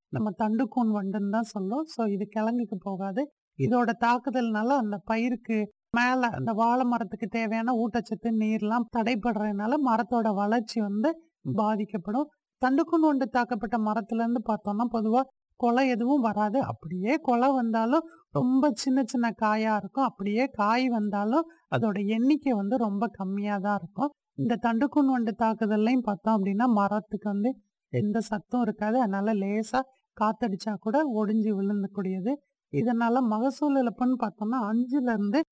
நம்ம தண்டுக்கூன் வண்டுன்னு தான் சொல்லும். ஸோ இது கிழங்குக்கு போகாது. இதோட தாக்குதல்னால அந்த பயிருக்கு மேல அந்த வாழை மரத்துக்கு தேவையான ஊட்டச்சத்து, நீர்லாம் தடைபடுறதுனால மரத்தோட வளர்ச்சி வந்து ம். பாதிக்கப்படும். தண்டுக்கூன் வண்டு தாக்கப்பட்ட மரத்துலேருந்து பார்த்தோம்னா, பொதுவா கொலை எதுவும் வராது. அப்படியே கொலை வந்தாலும் ரொம்ப சின்ன சின்ன காயா இருக்கும். அப்படியே காய் வந்தாலும் அதோட எண்ணிக்கை வந்து ரொம்ப கம்மியா தான் இருக்கும். இந்த தண்டுக்கூன் வண்டு தாக்குதல்லையும் பார்த்தோம் அப்படின்னா, மரத்துக்கு வந்து எந்த சத்தும் இருக்காது. அதனால லேசா காத்தடிச்சா கூட ஒடிஞ்சு விழுந்தக்கூடியது. இதனால மகசூல் இழப்புன்னு பார்த்தோம்னா 5லேருந்து